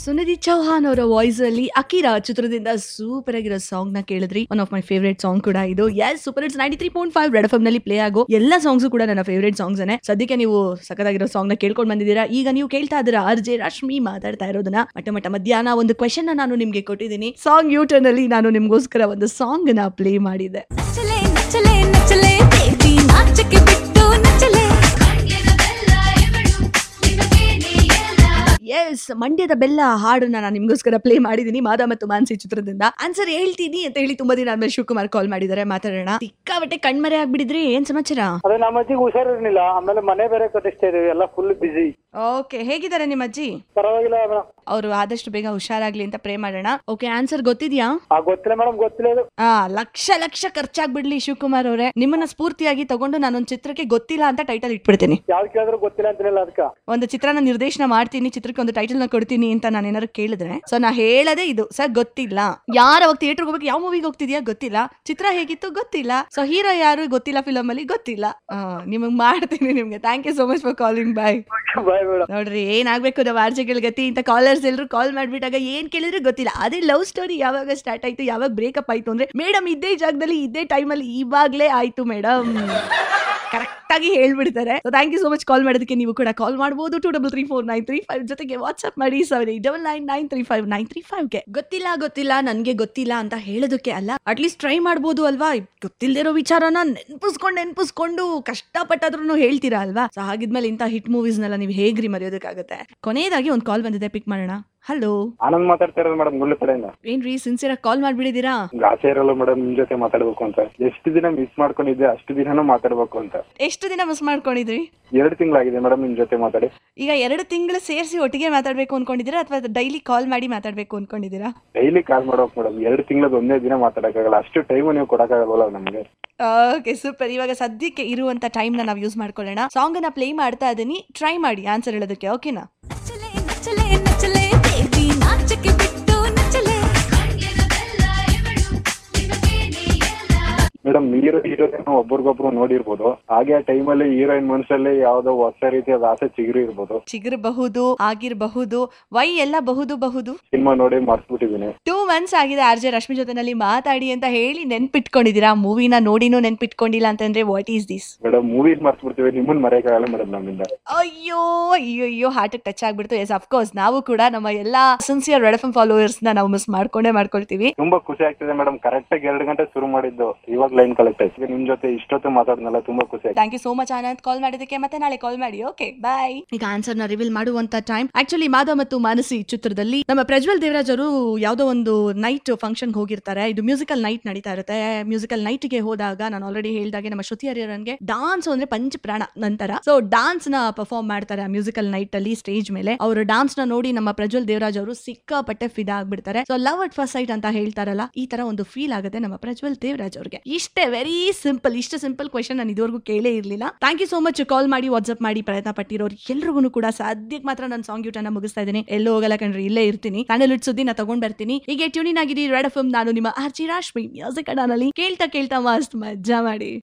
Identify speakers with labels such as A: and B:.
A: ಸುನಿಧಿ ಚೌಹಾನ್ ಅವರ ವಾಯ್ಸ್ ಅಲ್ಲಿ ಅಕಿರಾ ಚಿತ್ರದಿಂದ ಸೂಪರ್ ಆಗಿರೋ ಸಾಂಗ್ ನ ಕೇಳಿದ್ರಿ one of my favourite song ಕೂಡ ಇದು yes super it's ninety three point five Red F ನಲ್ಲಿ ಪ್ಲೇ ಆಗೋ ಎಲ್ಲ ಸಾಂಗ್ಸ್ ಕೂಡ ನನ್ನ ಫೇವರೇಟ್ ಸಾಂಗ್ಸ್ ಸದ್ಯಕ್ಕೆ ನೀವು ಸಖತ್ತಾಗಿರೋ ಸಾಂಗ್ ನ ಕೇಳ್ಕೊಂಡು ಬಂದಿದ್ದೀರಾ ಈಗ ನೀವು ಕೇಳ್ತಾ ಇದ್ದೀರಾ ಆರ್ ಜೆ ರಶ್ಮಿ ಮಾತಾಡ್ತಾ ಇರೋದನ್ನ ಮಟ್ಟ ಮಟ್ಟ ಮಧ್ಯಾಹ್ನ ಒಂದು ಕ್ವೆಶನ್ ನಾನು ನಿಮ್ಗೆ ಕೊಟ್ಟಿದ್ದೀನಿ ಸಾಂಗ್ ಯೂಟರ್ನ್ ಅಲ್ಲಿ ನಾನು ನಿಮ್ಗೋಸ್ಕರ ಒಂದು ಸಾಂಗ್ ನ ಪ್ಲೇ ಮಾಡಿದ್ದೆ
B: ನಚಲೆ ನಚಲೆ ನಚಲೆ ಬೇಬಿ ನಾಚಕ್ಕೆ ಬಿಟ್ಟು ನಚಲೆ
A: ಎಸ್ ಮಂಡ್ಯದ ಬೆಲ್ಲ ಹಾಡನ್ನ ನಾನು ನಿಮ್ಗೋಸ್ಕರ ಪ್ಲೇ ಮಾಡಿದ್ದೀನಿ ಮಾದ ಮತ್ತು ಮಾನ್ಸಿ ಚಿತ್ರದಿಂದ ಆನ್ಸರ್ ಹೇಳ್ತೀನಿ ಅಂತ ಹೇಳಿ ತುಂಬಾ ದಿನ ಆದ್ಮೇಲೆ ಶಿವಕುಮಾರ್ ಕಾಲ್ ಮಾಡಿದ್ದಾರೆ ಮಾತಾಡೋಣ ಸಿಕ್ಕಾಬಟ್ಟೆ ಕಣ್ಮರೆ ಆಗ್ಬಿಡಿದ್ರಿ ಏನ್ ಸಮಾಚಾರ
C: ಅದೇ ನಮ್ಮ ಅಜ್ಜಿಗೆ ಹುಷಾರಿರ್ಲಿಲ್ಲ ಆಮೇಲೆ ಮನೆ ಬೇರೆ ಕಟ್ಟಿಸ್ತಾ ಇದೀವಿ ಎಲ್ಲ ಫುಲ್ ಬಿಸಿ
A: ಓಕೆ ಹೇಗಿದ್ದಾರೆ ನಿಮ್ಮ ಅಜ್ಜಿ
C: ಪರವಾಗಿಲ್ಲ ಮೇಡಮ್
A: ಅವರು ಆದಷ್ಟು ಬೇಗ ಹುಷಾರಾಗ್ಲಿ ಅಂತ ಪ್ರೇ ಮಾಡೋಣ ಓಕೆ ಆನ್ಸರ್ ಗೊತ್ತಿದ್ಯಾ
C: ಆ ಗೊತ್ತಿಲ್ಲ ಮೇಡಮ್ ಗೊತ್ತಿಲ್ಲ ಇದು
A: ಆ ಲಕ್ಷ ಲಕ್ಷ ಖರ್ಚಾಗ್ಬಿಡ್ಲಿ ಶಿವಕುಮಾರ್ ಅವರೇ ನಿಮ್ಮನ್ನ ಸ್ಫೂರ್ತಿಯಾಗಿ ತಗೊಂಡು ನಾನೊಂದು ಚಿತ್ರಕ್ಕೆ ಗೊತ್ತಿಲ್ಲ ಅಂತ ಟೈಟಲ್ ಇಟ್ಬಿಡ್ತೀನಿ
C: ಯಾವ್ದು ಕೇಳಿದ್ರು ಗೊತ್ತಿಲ್ಲ ಅಂತಿಲ್ಲ ಅದಕ್ಕ
A: ಒಂದು ಚಿತ್ರನ ನಿರ್ದೇಶನ ಮಾಡ್ತೀನಿ ಚಿತ್ರಕ್ಕೆ ಒಂದು ಟೈಟಲ್ ನ ಕೊಡ್ತೀನಿ ಅಂತ ನಾನು ಏನಾದ್ರು ಕೇಳಿದ್ರೆ ಸೊ ನಾ ಹೇಳದೆ ಇದು ಸರ್ ಗೊತ್ತಿಲ್ಲ ಯಾರ ಅವಾಗ ಥಿಯೇಟರ್ ಹೋಗ್ಬೇಕು ಯಾವ ಮೂವಿಗೆ ಹೋಗ್ತಿದ್ಯಾ ಗೊತ್ತಿಲ್ಲ ಚಿತ್ರ ಹೇಗಿತ್ತು ಗೊತ್ತಿಲ್ಲ ಸೊ ಹೀರೋ ಯಾರು ಗೊತ್ತಿಲ್ಲ ಫಿಲಮ್ ಅಲ್ಲಿ ಗೊತ್ತಿಲ್ಲ ಆ, ನಿಮಗ್ ಮಾಡ್ತೀನಿ ನಿಮ್ಗೆ thank you so much for calling bye
C: bye madam
A: ನೋಡ್ರಿ ಏನಾಗ್ಬೇಕು ನಾವು ಆರ್ಜೆಗಳ ಗತಿ ಅಂತ ಕಾಲರ್ಸ್ ಎಲ್ಲರೂ ಕಾಲ್ ಮಾಡ್ಬಿಟ್ಟಾಗ ಏನ್ ಕೇಳಿದ್ರೆ ಗೊತ್ತಿಲ್ಲ ಅದೇ ಲವ್ ಸ್ಟೋರಿ ಯಾವಾಗ ಸ್ಟಾರ್ಟ್ ಆಯ್ತು ಯಾವಾಗ ಬ್ರೇಕಪ್ ಆಯ್ತು ಅಂದ್ರೆ ಮೇಡಮ್ ಇದೇ ಜಾಗದಲ್ಲಿ ಇದೇ ಟೈಮಲ್ಲಿ ಇವಾಗ್ಲೇ ಆಯ್ತು ಮೇಡಮ್ ಕರೆಕ್ಟ್ ಆಗಿ ಹೇಳ್ಬಿಡ್ತಾರೆ thank you so much call ಮಾಡೋದಕ್ಕೆ ನೀವು ಕೂಡ ಕಾಲ್ ಮಾಡಬಹುದು two double three four nine three five ಜೊತೆಗೆ ವಾಟ್ಸ್ಆಪ್ ಮಾಡಿ seven eight double nine nine three five nine three ಫೈವ್ಗೆ ಗೊತ್ತಿಲ್ಲ ಗೊತ್ತಿಲ್ಲ ನನಗೆ ಗೊತ್ತಿಲ್ಲ ಅಂತ ಹೇಳೋದಕ್ಕೆ ಅಲ್ಲ ಅಟ್ಲೀಸ್ಟ್ ಟ್ರೈ ಮಾಡ್ಬೋದು ಅಲ್ವಾ ಗೊತ್ತಿಲ್ದಿರೋ ವಿಚಾರನ ನೆನ್ಪಿಸ್ಕೊಂಡು ನೆನ್ಪಿಸ್ಕೊಂಡು ಕಷ್ಟಪಟ್ಟಾದ್ರೂ ಹೇಳ್ತೀರಾ ಅಲ್ವಾ ಸೊ ಹಾಗಿದ್ಮೇಲೆ ಇಂಥ ಹಿಟ್ ಮೂವೀಸ್ನೆಲ್ಲ ನೀವು ಹೇಗ್ರಿ ಮರೆಯೋದಕ್ಕಾಗುತ್ತೆ ಕೊನೆಯದಾಗಿ ಒಂದು ಕಾಲ್ ಬಂದಿದೆ ಪಿಕ್ ಮಾಡೋಣ ಹಲೋ
C: ಆನಂದ್ ಮಾತಾಡ್ತಾ ಇರೋದು ಮೇಡಮ್ ಗುಳ್ಳೆ ಕಡೆಯಿಂದ
A: ಏನ್ರಿ ಸಿನ್ಸಿಯರ್ ಕಾಲ್ ಮಾಡ್ಬಿಡಿದೀರಾ
C: ನಿಮ್ಗೆ ಆಸೆ ಇರಲ್ಲ ಮೇಡಮ್ ನಿಮ್ ಜೊತೆ ಮಾತಾಡ್ಬೇಕು ಅಂತ ಎಷ್ಟು ದಿನ ಮಿಸ್ ಮಾಡ್ಕೊಂಡಿದ್ದೆ ಅಷ್ಟು ದಿನನೂ ಮಾತಾಡ್ಬೇಕು ಅಂತ
A: ಎಷ್ಟು ದಿನ ಮಿಸ್ ಮಾಡ್ಕೊಂಡಿದ್ರಿ
C: ಎರಡು ತಿಂಗಳಾಗಿದೆ ಮೇಡಮ್ ನಿಮ್ ಜೊತೆ ಮಾತಾಡಿ
A: ಈಗ ಎರಡು ತಿಂಗಳು ಸೇರಿಸಿ ಒಟ್ಟಿಗೆ ಮಾತಾಡ್ಬೇಕು ಅನ್ಕೊಂಡಿದ್ದೀರಾ ಅಥವಾ ಡೈಲಿ ಕಾಲ್ ಮಾಡಿ ಮಾತಾಡ್ಬೇಕು ಅನ್ಕೊಂಡಿದ್ದೀರಾ
C: ಡೈಲಿ ಕಾಲ್ ಮಾಡ್ಬೇಕು ಮೇಡಮ್ ಎರಡು ತಿಂಗಳದ ಒಂದೇ ದಿನ ಮಾತಾಡಕ್ಕಾಗಲ್ಲ ಅಷ್ಟು ಟೈಮು ನೀವು ಕೊಡಕ್ಕಾಗಲ್ಲ ನಮ್ಗೆ
A: ಓಕೆ ಸೂಪರ್ ಇವಾಗ ಸದ್ಯಕ್ಕೆ ಇರುವಂತ ಟೈಮ್ನ ನಾವು ಯೂಸ್ ಮಾಡ್ಕೊಳ್ಳೋಣ ಸಾಂಗ್ ಅನ್ನ ಪ್ಲೇ ಮಾಡ್ತಾ ಇದೀನಿ ಟ್ರೈ ಮಾಡಿ ಆನ್ಸರ್ ಹೇಳೋದಕ್ಕೆ ಓಕೆನಾ
B: ನಚಲೆ ನಚಲೆ ನಚಲೆ ಬೇಬಿ ನಾಚಕ್ಕೆ ಬಿಟ್ಟು ನಚಲೆ
C: ಮೇಡಮ್ ಹೀರೋ ಹೀರೋಯಿನ್ ಒಬ್ರಿಗೊಬ್ರು ನೋಡಿರ್ಬೋದು ಹಾಗೆ ಆ ಟೈಮಲ್ಲಿ ಹೀರೋಯಿನ್ ಮನಸ್ಸಲ್ಲಿ ಯಾವ್ದೋ ಹೊಸ ರೀತಿಯಾದ ಆಸೆ ಚಿಗುರು ಇರ್ಬೋದು
A: ಚಿಗುರಬಹುದು ಆಗಿರಬಹುದು ವೈ ಎಲ್ಲ ಬಹುದು ಬಹುದು
C: ಸಿನಿಮಾ ನೋಡಿ ಮರ್ಸ್ಬಿಟ್ಟಿದೀನಿ
A: ಟೂ ಮಂತ್ಸ್ ಆಗಿದೆ ಆರ್ ಜೆ ರಶ್ಮಿ ಜೊತೆನಲ್ಲಿ ಮಾತಾಡಿ ಅಂತ ಹೇಳಿ ನೆನ್ಪಿಟ್ಕೊಂಡಿದ್ದೀರಾ ಮೂವಿನ ನೋಡಿನೂ ನೆನ್ಪಿಟ್ಕೊಂಡಿಲ್ಲ ಅಂತಂದ್ರೆ what is this
C: madam movies ಮರ್ಸ್ಬಿಡ್ತೀವಿ ನಿಮ್ಮನ್ನ ಮರೆಯಕ್ಕಾಗಲ್ಲ ಮೇಡಮ್ ನಮ್ಮಿಂದ
A: ಅಯ್ಯೋ ಅಯ್ಯೋ ಅಯ್ಯೋ ಹಾರ್ಟ್ ಟಚ್ ಆಗ್ಬಿಡ್ತು ಎಸ್ ಅಫ್ಕೋರ್ಸ್ ನಾವು ಕೂಡ ನಮ್ಮ ಎಲ್ಲಾ ಸಿನ್ಸಿಯರ್ ರೆಡ್ ಎಫ್ ಫಾಲೋವರ್ಸ್ ನ ನಾವು ಮಿಸ್ ಮಾಡ್ಕೊಂಡೇ ಮಾಡ್ಕೊಳ್ತೀವಿ
C: ತುಂಬಾ ಖುಷಿ ಆಗ್ತಿದೆ ಮೇಡಮ್ ಕರೆಕ್ಟ್ ಆಗಿ ಎರಡು ಗಂಟೆ ಶುರು ಮಾಡಿದ್ದು ಇವಾಗ ಲೈನ್ ಕಲೆಕ್ಟ್ ಆಯ್ತು ನಿಮ್ ಜೊತೆ ಇಷ್ಟೊತ್ತು ಮಾತಾಡ್ನಲ್ಲ ತುಂಬಾ ಖುಷಿ ಆಯ್ತು
A: thank you so much Anand call ಮಾಡಿದಕ್ಕೆ ಮತ್ತೆ ನಾಳೆ ಕಾಲ್ ಮಾಡಿ ಓಕೆ ಬಾಯ್ ಈಗ ಆನ್ಸರ್ ನ ರಿವೀಲ್ ಮಾಡುವಂತ ಟೈಮ್ ಆಕ್ಚುಲಿ ಮಾಧವ ಮತ್ತು ಮಾನಸಿ ಚಿತ್ರದಲ್ಲಿ ನಮ್ಮ ಪ್ರಜ್ವಲ್ ದೇವರಾಜ್ ಅವರು ಯಾವ್ದೋ ಒಂದು ನೈಟ್ ಫಂಕ್ಷನ್ ಹೋಗಿರ್ತಾರೆ ಇದು ಮ್ಯೂಸಿಕಲ್ ನೈಟ್ ನಡೀತಾ ಇರುತ್ತೆ ಮ್ಯೂಸಿಕಲ್ ನೈಟ್ ಗೆ ಹೋದಾಗ ನಾನು ಆಲ್ರೆಡಿ ಹೇಳ್ದಾಗೆ ನಮ್ಮ ಶ್ರುತಿ ಹರಿಹರನ್ಗೆ ಡಾನ್ಸ್ ಅಂದ್ರೆ ಪಂಚ ಪ್ರಾಣ ನಂತರ ಸೊ ಡಾನ್ಸ್ ನ ಪರ್ಫಾರ್ಮ್ ಮಾಡ್ತಾರೆ ಆ ಮ್ಯೂಸಿಕಲ್ ನೈಟ್ ಅಲ್ಲಿ ಸ್ಟೇಜ್ ಮೇಲೆ ಅವರು ಡಾನ್ಸ್ ನ ನೋಡಿ ನಮ್ಮ ಪ್ರಜ್ವಲ್ ದೇವರಾಜ್ ಅವರು ಸಿಕ್ಕಾಪಟ್ಟೆ ಫಿದಾ ಆಗ್ಬಿಡ್ತಾರೆ so love at first sight ಅಂತ ಹೇಳ್ತಾರಲ್ಲ ಈ ತರ ಒಂದು ಫೀಲ್ ಆಗುತ್ತೆ ನಮ್ಮ ಪ್ರಜ್ವಲ್ ದೇವರಾಜ್ ಅವ್ರಿಗೆ ಇಷ್ಟೇ ವೆರಿ ಸಿಂಪಲ್ ಇಷ್ಟು ಸಿಂಪಲ್ ಕ್ವೆಶನ್ ನಾನು ಇದುವರೆಗೂ ಕೇಳೇ ಇರಲಿಲ್ಲ thank you so much call ಮಾಡಿ ವಾಟ್ಸ್ಆಪ್ ಮಾಡಿ ಪ್ರಯತ್ನ ಪಟ್ಟಿರೋರು ಎಲ್ರಿಗೂ ಕೂಡ ಸದ್ಯಕ್ಕೆ ಮಾತ್ರ ನಾನು ಸಾಂಗ್ ಯೂಟನ್ನ ಮುಗಿಸ್ತಾ ಇದ್ದೀನಿ ಎಲ್ಲೋ ಹೋಗಲ್ಲ ಕಣ್ರಿ ಇಲ್ಲೇ ಇರ್ತೀನಿ ಸ್ಯಾಂಡಲ್ವುಡ್ ಸುದ್ದಿ ನಾ ತಗೊಂಡ್ ಬರ್ತೀನಿ ಹೀಗೆ ಟ್ಯೂನಿನ್ ಆಗಿದ್ದೀರಿ ರೆಡ್ ಎಫ್ ನಾನು ನಿಮ್ಮ ಆರ್ಜಿ ರಾಶ್ಮಿ ಮ್ಯೂಸಿಕ್ ಅಡಾನಲ್ಲಿ ಕೇಳ್ತಾ ಕೇಳ್ತಾ ಮಸ್ತ್ ಮಜಾ ಮಾಡಿ